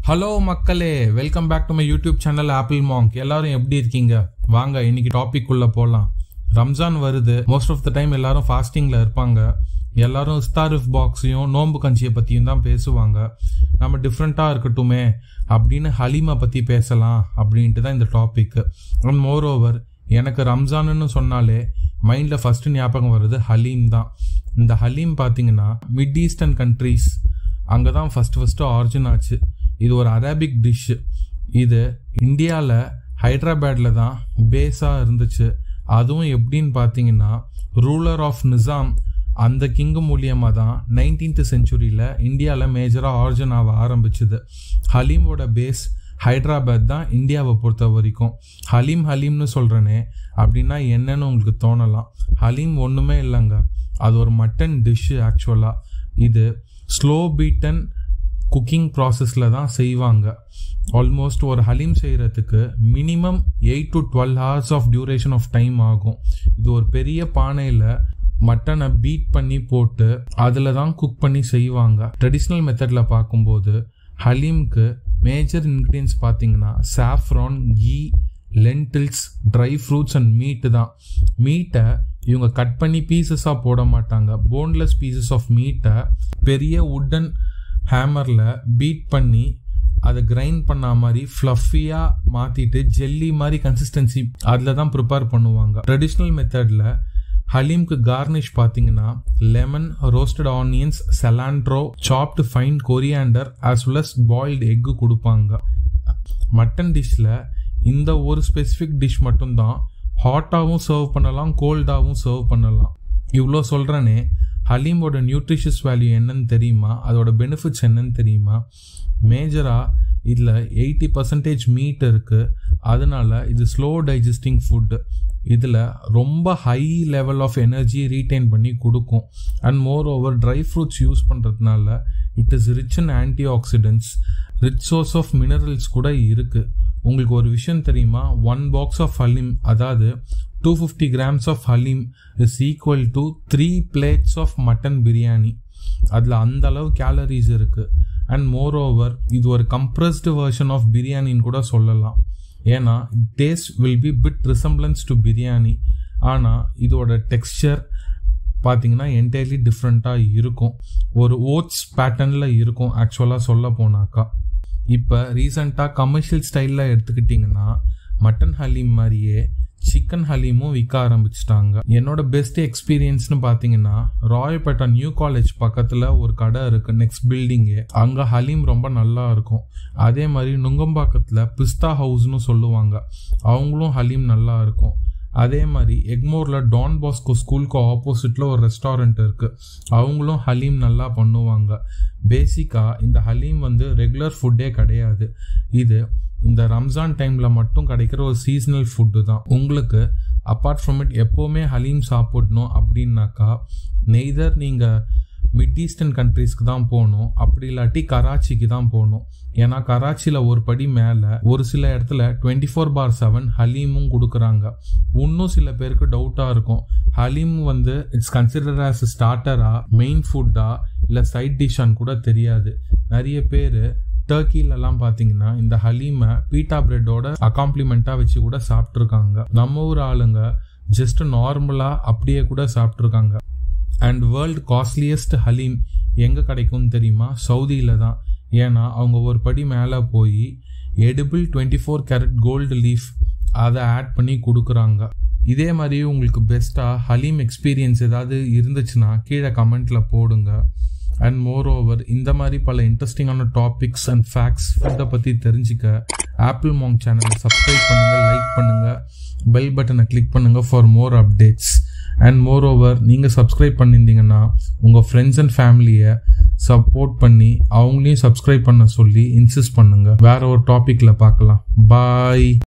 hello மக்களே welcome back to my YouTube channel Apple Monk எல்லாரும் எப்படி இருக்கீங்க வாங்க இன்னைக்கு டாபிக் உள்ள போகலாம் ரம்ஜான் வருது மோஸ்ட் ஆஃப் த டைம் எல்லாரும் ஃபாஸ்டிங்கில் இருப்பாங்க எல்லாரும் இஸ்தாரிஃப் பாக்ஸையும் நோன்பு கஞ்சியை பற்றியும் தான் பேசுவாங்க நம்ம டிஃப்ரெண்ட்டாக இருக்கட்டுமே அப்படின்னு ஹலீமை பற்றி பேசலாம் அப்படின்ட்டு தான் இந்த டாபிக் அண்ட் மோர் ஓவர் எனக்கு ரம்ஜான்னு சொன்னாலே மைண்டில் ஃபஸ்ட்டு ஞாபகம் வருது ஹலீம் தான் இந்த ஹலீம் பார்த்தீங்கன்னா மிட் ஈஸ்டர்ன் கண்ட்ரீஸ் அங்கே தான் ஃபஸ்ட்டு ஃபஸ்ட்டு ஆரிஜின் ஆச்சு இது ஒரு அரேபிக் டிஷ்ஷு இது இந்தியாவில் ஹைதராபாடில் தான் பேஸாக இருந்துச்சு அதுவும் எப்படின்னு பார்த்தீங்கன்னா ரூலர் ஆஃப் நிசாம் அந்த கிங்கு மூலியமாக தான் நைன்டீன்த் செஞ்சுரியில் இந்தியாவில் மேஜராக ஆரிஜின் ஆக ஆரம்பிச்சுது ஹலீமோட பேஸ் ஹைதராபாத் தான் இந்தியாவை பொறுத்த வரைக்கும் ஹலீம் ஹலீம்னு சொல்கிறேனே அப்படின்னா என்னன்னு உங்களுக்கு தோணலாம் ஹலீம் ஒன்றுமே இல்லைங்க அது ஒரு மட்டன் டிஷ்ஷு ஆக்சுவலாக இது ஸ்லோ பீட்டன் குக்கிங் ப்ராசஸில் தான் செய்வாங்க ஆல்மோஸ்ட் ஒரு ஹலீம் செய்கிறதுக்கு minimum eight to twelve hours of duration of time ஆகும் இது ஒரு பெரிய பானையில் மட்டனை பீட் பண்ணி போட்டு அதில் தான் குக் பண்ணி செய்வாங்க ட்ரெடிஷ்னல் மெத்தடில் பார்க்கும்போது ஹலீம்க்கு மேஜர் இன்க்ரீடியன்ஸ் பார்த்தீங்கன்னா saffron ghee lentils dry fruits and meat தான் மீட்டை இவங்க கட் பண்ணி பீசஸாக போட மாட்டாங்க போன்லெஸ் பீசஸ் ஆஃப் மீட்டை பெரிய உட்டன் ஹேமரில் பீட் பண்ணி அதை கிரைண்ட் பண்ண மாதிரி ஃப்ளஃபியாக மாற்றிட்டு ஜெல்லி மாதிரி கன்சிஸ்டன்சி அதில் தான் ப்ரிப்பேர் பண்ணுவாங்க ட்ரெடிஷ்னல் மெத்தடில் ஹலீம்க்கு கார்னிஷ் பார்த்தீங்கன்னா lemon roasted onions cilantro chopped fine coriander as well as boiled egg கொடுப்பாங்க மட்டன் டிஷ்ஷில் இந்த ஒரு ஸ்பெசிஃபிக் டிஷ் மட்டும்தான் ஹாட்டாகவும் சர்வ் பண்ணலாம் கோல்டாகவும் சர்வ் பண்ணலாம் இவ்வளோ சொல்கிறேனே ஹலீமோட நியூட்ரிஷியஸ் வேல்யூ என்னன்னு தெரியுமா அதோட பெனிஃபிட்ஸ் என்னன்னு தெரியுமா மேஜராக இதில் எயிட்டி பர்சன்டேஜ் மீட் இருக்குது அதனால இது ஸ்லோ டைஜஸ்டிங் ஃபுட்டு இதில் ரொம்ப high level of energy retain பண்ணி கொடுக்கும் and moreover dry fruits use பண்ணுறதுனால it is rich in antioxidants rich source of minerals கூட இருக்குது உங்களுக்கு ஒரு விஷயம் தெரியுமா ஒன் பாக்ஸ் ஆஃப் ஹலீம் அதாவது two fifty grams of haleem is equal to three plates of mutton biryani அதில் அந்த அளவு கேலரிஸ் இருக்குது அண்ட் மோர் ஓவர் இது ஒரு கம்ப்ரஸ்டு வெர்ஷன் ஆஃப் பிரியாணின்னு கூட சொல்லலாம் ஏன்னா taste will be bit resemblance to biryani ஆனால் இதோட டெக்ஸ்சர் பார்த்தீங்கன்னா என்டையர்லி டிஃப்ரெண்ட்டாக இருக்கும் ஒரு ஓட்ஸ் பேட்டர்னில் இருக்கும் ஆக்சுவலாக சொல்ல போனாக்கா இப்போ ரீசண்டாக கமர்ஷியல் ஸ்டைலில் எடுத்துக்கிட்டிங்கன்னா மட்டன் ஹலீம் மாதிரியே சிக்கன் ஹலீமும் விற்க ஆரம்பிச்சிட்டாங்க என்னோட பெஸ்ட் எக்ஸ்பீரியன்ஸ்னு பார்த்தீங்கன்னா ராயப்பேட்டா நியூ காலேஜ் பக்கத்தில் ஒரு கடை இருக்குது நெக்ஸ்ட் பில்டிங்கு அங்கே ஹலீம் ரொம்ப நல்லா இருக்கும் அதே மாதிரி நுங்கம்பாக்கத்தில் பிஸ்தா ஹவுஸ்னு சொல்லுவாங்க அவங்களும் ஹலீம் நல்லா இருக்கும் அதே மாதிரி எக்மோரில் டான் பாஸ்கோ ஸ்கூலுக்கு ஆப்போசிட்டில் ஒரு ரெஸ்டாரண்ட் இருக்குது அவங்களும் ஹலீம் நல்லா பண்ணுவாங்க பேசிக்காக இந்த ஹலீம் வந்து ரெகுலர் ஃபுட்டே கிடையாது இது இந்த ரம்ஜான் டைமில் மட்டும் கிடைக்கிற ஒரு சீசனல் ஃபுட்டு தான் உங்களுக்கு அப்பார்ட் ஃப்ரம் இட் எப்போவுமே ஹலீம் சாப்பிடணும் அப்படின்னாக்கா நெய்தர் நீங்கள் மிட் ஈஸ்டர்ன் கண்ட்ரீஸ்க்கு தான் போகணும் அப்படி இல்லாட்டி கராச்சிக்கு தான் போகணும் ஏன்னா கராச்சியில் ஒரு படி மேலே ஒரு சில இடத்துல டுவெண்ட்டி ஃபோர் பார் செவன் ஹலீமும் கொடுக்குறாங்க இன்னும் சில பேருக்கு டவுட்டாக இருக்கும் ஹலீம் வந்து இட்ஸ் கன்சிடர் ஆஸ் ஸ்டார்டரா மெயின் ஃபுட்டா இல்லை சைட் டிஷ்ஷான்னு கூட தெரியாது நிறைய பேர் டர்க்கிலலாம் பார்த்தீங்கன்னா இந்த ஹலீமை பீட்டா பிரெட்டோட அக்காம்ப்ளிமெண்ட்டாக வச்சு கூட சாப்பிட்ருக்காங்க நம்ம ஊர் ஆளுங்க ஜஸ்ட் நார்மலாக அப்படியே கூட சாப்பிட்ருக்காங்க அண்ட் வேர்ல்டு காஸ்ட்லியஸ்ட் ஹலீம் எங்கே கிடைக்கும்னு தெரியுமா சவுதியில் தான் ஏன்னா அவங்க ஒரு படி மேலே போய் edible twenty four carat gold leaf அதை ஆட் பண்ணி கொடுக்குறாங்க இதே மாதிரி உங்களுக்கு பெஸ்ட்டாக ஹலீம் எக்ஸ்பீரியன்ஸ் ஏதாவது இருந்துச்சுன்னா கீழே கமெண்ட்டில் போடுங்க அண்ட் மோர் ஓவர் இந்த மாதிரி பல இன்ட்ரெஸ்டிங்கான டாபிக்ஸ் அண்ட் ஃபேக்ட்ஸ் ஃபுட்டை பற்றி தெரிஞ்சுக்க ஆப்பிள் மாங் சேனலை சப்ஸ்கிரைப் பண்ணுங்கள் லைக் பண்ணுங்கள் பெல் பட்டனை கிளிக் பண்ணுங்கள் for more updates and moreover நீங்கள் சப்ஸ்கிரைப் பண்ணியிருந்தீங்கன்னா உங்கள் ஃப்ரெண்ட்ஸ் அண்ட் ஃபேமிலியை சப்போர்ட் பண்ணி அவங்களையும் சப்ஸ்கிரைப் பண்ண சொல்லி இன்சிஸ்ட் பண்ணுங்கள் வேற ஒரு டாப்பிக்கில் பார்க்கலாம் பாய்